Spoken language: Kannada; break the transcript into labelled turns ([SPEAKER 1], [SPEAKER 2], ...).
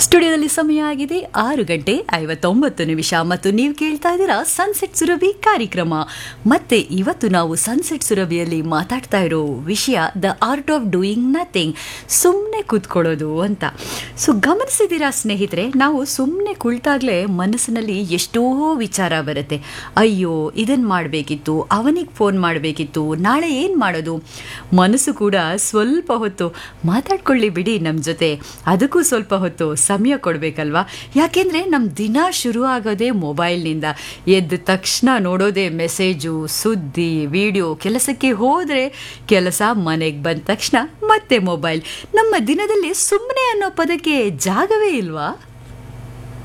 [SPEAKER 1] ಸ್ಟುಡಿಯೋದಲ್ಲಿ ಸಮಯ ಆಗಿದೆ ಆರು ಗಂಟೆ ಐವತ್ತೊಂಬತ್ತು ನಿಮಿಷ ಮತ್ತು ನೀವು ಕೇಳ್ತಾ ಇದ್ದೀರಾ ಸನ್ಸೆಟ್ ಸುರಭಿ ಕಾರ್ಯಕ್ರಮ ಮತ್ತೆ ಇವತ್ತು ನಾವು ಸನ್ಸೆಟ್ ಸುರಭಿಯಲ್ಲಿ ಮಾತಾಡ್ತಾ ಇರೋ ವಿಷಯ the art of doing nothing ಸುಮ್ಮನೆ ಕೂತ್ಕೊಳ್ಳೋದು ಅಂತ ಸೊ ಗಮನಿಸಿದ್ದೀರಾ ಸ್ನೇಹಿತರೆ ನಾವು ಸುಮ್ಮನೆ ಕುಳಿತಾಗಲೇ ಮನಸ್ಸಿನಲ್ಲಿ ಎಷ್ಟೋ ವಿಚಾರ ಬರುತ್ತೆ ಅಯ್ಯೋ ಇದನ್ನು ಮಾಡಬೇಕಿತ್ತು ಅವನಿಗೆ ಫೋನ್ ಮಾಡಬೇಕಿತ್ತು ನಾಳೆ ಏನು ಮಾಡೋದು ಮನಸ್ಸು ಕೂಡ ಸ್ವಲ್ಪ ಹೊತ್ತು ಮಾತಾಡ್ಕೊಳ್ಳಿ ಬಿಡಿ ನಮ್ಮ ಜೊತೆ ಅದಕ್ಕೂ ಸ್ವಲ್ಪ ಹೊತ್ತು ಸಮಯ ಕೊಡಬೇಕಲ್ವಾ ಯಾಕೆಂದರೆ ನಮ್ಮ ದಿನ ಶುರು ಆಗೋದೇ ಮೊಬೈಲ್ನಿಂದ ಎದ್ದ ತಕ್ಷಣ ನೋಡೋದೇ ಮೆಸೇಜು ಸುದ್ದಿ ವಿಡಿಯೋ ಕೆಲಸಕ್ಕೆ ಹೋದರೆ ಕೆಲಸ ಮನೆಗೆ ಬಂದ ತಕ್ಷಣ ಮತ್ತೆ ಮೊಬೈಲ್ ನಮ್ಮ ದಿನದಲ್ಲಿ ಸುಮ್ಮನೆ ಅನ್ನೋ ಪದಕ್ಕೆ ಜಾಗವೇ ಇಲ್ವಾ